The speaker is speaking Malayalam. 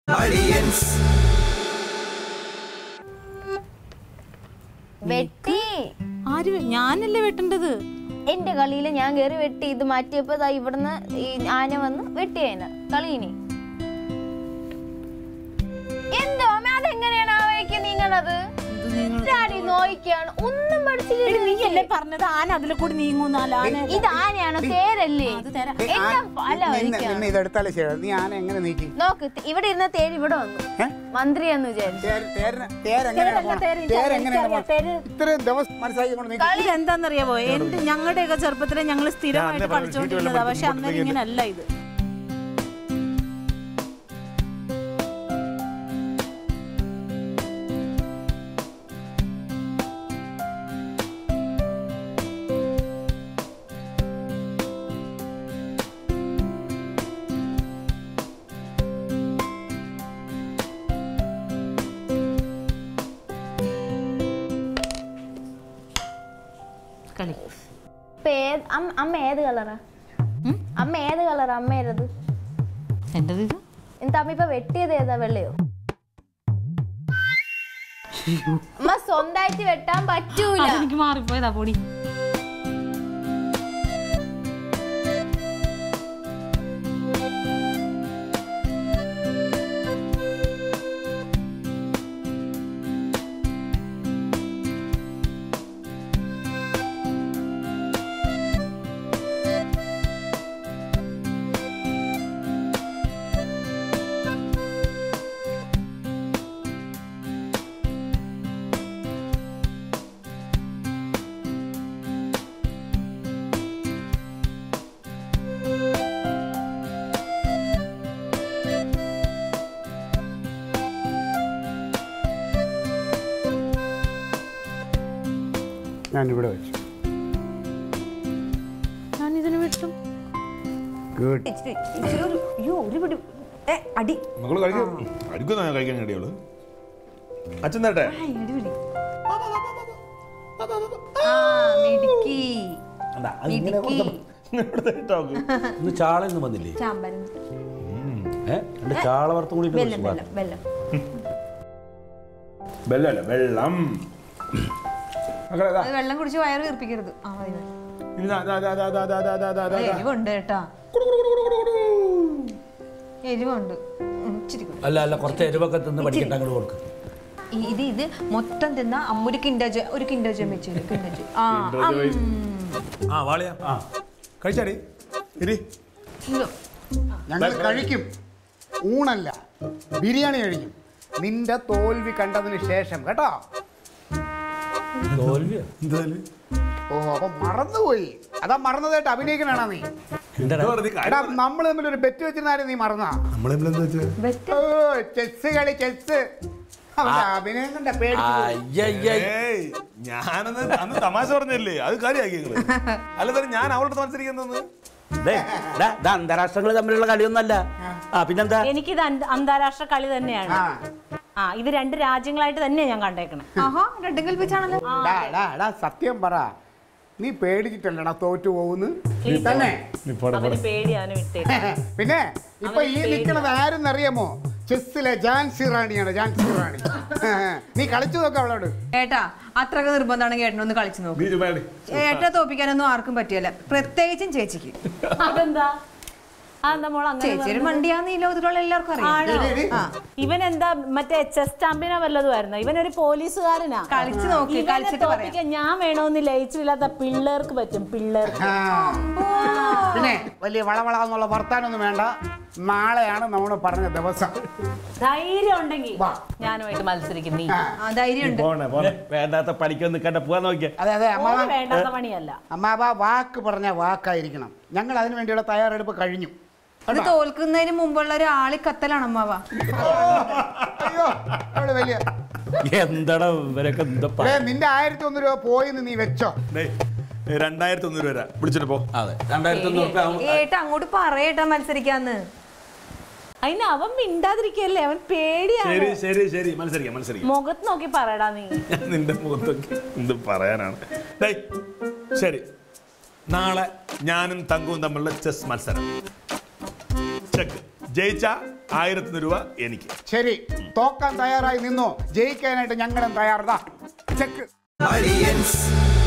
വെട്ടി ആര് വെ- ഞാനല്ലേ വെട്ടേണ്ടത് എന്റെ കളിയില് ഞാൻ കേറി വെട്ടി ഇത് മാറ്റിയപ്പോ ദാ ഇവിടുന്ന് ഈ ആന വന്ന് വെട്ടിയേന കളീനി എന്തോ അമ്മ അതെങ്ങനെയാണ് ആ വഴിക്ക് നീങ്ങണത് ഡാഡി നോയിക്കാണ് ഒന്നും പഠിച്ചില്ല നീയല്ലേ പറഞ്ഞത് ആന അതിലെ കൂടി നീങ്ങുന്നാല ആന ഇത് ആനയാണോ തേരല്ലേ അത് തരാം. എല്ലാം പല നിന്നെ വഴിക്കാണ് നിന്നെ ഇതെടുത്താലേ ശരി നീ ആന എങ്ങനെ നീക്കി നോക്ക് ത- ഇവിടെ ഇരുന്ന തേര് ഇവിടെ വന്നു ഏ? മന്ത്രി എന്ന് വിചാരിച്ചു തേര്- തേരിന്- തേരെങ്ങനെയാണ് തേരല്ല, പോണെ? തേര് എനിക്കറിയാം, തേരെങ്ങനെയാണ് എനിക്കറിയാം, പോണെ? ഇത്രയും ദിവസം മനസ്സിലാക്കി കൊണ്ട് നീക്കി ഇതെന്താന്നറിയാവോ എന്റെ ഞങ്ങളുടെയൊക്കെ ചെറുപ്പത്തിലെ ഞങ്ങൾ സ്ഥിരമായിട്ട് കളിച്ചോണ്ടിരുന്നതാ പക്ഷെ അന്നേരം ഇങ്ങനെ അല്ല ഇത് കളി ഇപ്പൊ ഏത് അമ്മ അമ്മ ഏത് കളറാ അമ്മ ഏത് കളറാ അമ്മേരത് എന്റത് ഇത് എന്താ അമ്മ ഇപ്പൊ വെട്ടിയത് ഏതാ വെള്ളയോ അമ്മ സ്വന്തായിട്ട് വെട്ടാൻ പറ്റൂല അതെനിക്ക് മാറിപ്പോയതാ പൊടി ഞാൻ ഇവിടെ വെച്ചു ഞാൻ ഇതിന് വിട്ടും ഗുഡ് ഇച്ചിരി ഇച്ചിരി ഒരു അയ്യോ ഒരു പിടി ഏ അടി മകള് കഴിക്കും അടിക്കുന്ന കഴിക്കാൻ കഴിയുള്ളൂ അച്ഛൻ തേട്ടെ ആ മിടുക്കി മിടുക്കി ഇന്ന് ചാളയൊന്നും വന്നില്ലേ ചാമ്പരം ഏഹ് എന്റെ ചാള വറുത്തും കൂടിയിട്ട് വെല്ലം കുറച്ച് വെല്ലം വെല്ലം വെള്ളമല്ല വെള്ളം മക്കളെ ദാ, അത് വെള്ളം കുടിച്ച് വയറ് വീർപ്പിക്കരുത് ആ മതി മതി. ഇനി ദാ, ദാ, ദാ, ദാ, ദാ, ദാ, ദാ, ദാ, ദാ, ദാ. എരിവുണ്ട് കേട്ടാ എരിവുണ്ട് ഉം, ഇച്ചിരി കൂടി. അല്ല അല്ല കുറച്ച് എരിവൊക്കെ തിന്ന് പഠിക്കട്ടെ അങ്ങോട്ട് കൊടുക്കും ഈ- ഇത് ഇത് മൊത്തം തിന്ന അമ്മ ഒരു കിൻഡോജ് ഒരു കിൻഡോജ് വെച്ചു കിൻഡോജ് ആ ആ വാളിയ ആ കഴിച്ചാടി ഇരി ഞങ്ങൾ കഴിക്കും ഊണല്ല ബിരിയാണി കഴിക്കും നിന്റെ തോൽവി കണ്ടതിന് ശേഷം കേട്ടോ തോൽവിയോ ഓ അപ്പൊ മറന്നുപോയി അതാ മറന്നതായിട്ട് അഭിനയിക്കണാണോ നീ എന്താ എടാ നമ്മൾ തമ്മിൽ ഒരു ബെറ്റ് വെച്ചിരുന്നാലും നീ മറന്നാ നമ്മളെന്താ വെച്ചാ ഓ ചെസ് കളി ചെസ് അവന്റെ അഭിനയം കണ്ട പേടിച്ചു പോയി. അയ്യയ്യ ഏയ് ഞാനന്ന് അന്ന് തമാശ പറഞ്ഞല്ലേ അത് കാര്യമാക്കി നിങ്ങള് അല്ല തന്നെ ഞാൻ അവളുടെ മത്സരിക്കുന്നത് ദേ, ഡാ, ഇത് അന്താരാഷ്ട്രങ്ങൾ തമ്മിലുള്ള കളിയൊന്നല്ല ആ പിന്നെന്താ എനിക്കിത് അന്ത- അന്താരാഷ്ട്ര കളി തന്നെയാണ് ആ ആ ഇത് രണ്ട് രാജ്യങ്ങളായിട്ട് തന്നെയാണ് ഞാൻ കണ്ടേക്കണം ആഹാ രണ്ടും കൽപ്പിച്ചാണല്ലോ ഡാ, ഡാ, ഡാ, സത്യം പറ നീ പേടിച്ചിട്ടല്ലടാ തോറ്റു പോകുന്നു തന്നെ അവന് പേടിയാണ് വിട്ടേ പിന്നെ ഇപ്പൊ ഈ നിൽക്കുന്നത് ആരെന്നറിയാമോ ചെസ്സിലെ ജാൻസി റാണിയാണ് ജാൻസി റാണി നീ കളിച്ചു നോക്ക അവളോട് ഏട്ടാ അത്രയൊക്കെ നിർബന്ധമാണെങ്കിൽ ഏട്ടനൊന്ന് കളിച്ചു നോക്കും ഏട്ടനെ തോപ്പിക്കാനൊന്നും ആർക്കും പറ്റിയല്ല പ്രത്യേകിച്ചും ചേച്ചിക്ക് അതെന്താ അതെന്താ മോൾ അങ്ങനെ ചേച്ചിയുടെ മണ്ടിയാന്ന് ഈ ലോകത്തിലുള്ള എല്ലാവർക്കും അറിയാം ആ ഇവൻ എന്താ മറ്റേ ചെസ് ചാമ്പ്യനോ വല്ലതുമായിരുന്നോ ഇവനൊരു പോലീസുകാരനാ കളിച്ച് നോക്ക്, ഇവനെ കളിച്ചിട്ട് പറയാം. തോൽപ്പിക്കാൻ ഞാൻ വേണമെന്ന് ലയിച്ചില്ലാത്ത പിള്ളേർക്ക് പറ്റും പിള്ളേർക്ക് ആ. പിന്നെ വലിയ വളവള എന്നുള്ള വർത്താനൊന്നും വേണ്ട നാളെയാണ് നമ്മൾ പറഞ്ഞ ദിവസം ധൈര്യം ഉണ്ടെങ്കിൽ വാ. ഞാനുമായിട്ട് മത്സരിക്കും നീ ആ. ആ ധൈര്യമുണ്ട് പോണേ പോണേ വേണ്ടാത്ത പഠിക്കാൻ നിൽക്കണ്ട പോവാൻ നോക്കിയ അതെ അതെ അമ്മ ഓന് വേണ്ടാത്ത പണിയല്ല അമ്മാവ വാക്ക് പറഞ്ഞ വാക്കായിരിക്കണം ഞങ്ങൾ അതിനു വേണ്ടിയുള്ള തയ്യാറെടുപ്പ് കഴിഞ്ഞു ഇത് തോൽക്കുന്നതിന് മുമ്പുള്ള ഒരു ആളി കത്തലാണ് അമ്മാവ അയ്യോ അവള് വലിയ എന്താടാ ഇവരൊക്കെ എന്താ ഏ, നിന്റെ ആയിരത്തി ഒന്ന് രൂപ പോയിന്ന് നീ വെച്ചോ രണ്ടായിരത്തി ഒന്ന് രൂപ വരാം വിളിച്ചിട്ട് പോ അതെ രണ്ടായിരത്തി അഞ്ഞൂറ് റുപ്യ ആവും. ഏട്ടാ അങ്ങോട്ട് പറയേട്ടാ മത്സരിക്കാന്ന് അതിന് അവൻ മിണ്ടാതിരിക്കല്ലേ അവൻ പേടിയാണ് ശരി ശരി ശരി മത്സരിക്കാം മത്സരിക്കാം മുഖത്ത് നോക്കി പറയടാ നീ ഞാൻ നിന്റെ മുഖത്തൊക്കെ എന്ത് പറയാനാണ് ഡേയ്, ശരി നാളെ ഞാനും തങ്കവും തമ്മിലുള്ള ചെസ് മത്സരം ചെക്ക് ജയിച്ച ആയിരത്തിന് രൂപ എനിക്ക് ശരി തോക്കാൻ തയ്യാറായി നിന്നോ ജയിക്കാനായിട്ട് ഞങ്ങളും തയ്യാറതാ ചെക്ക് Aliens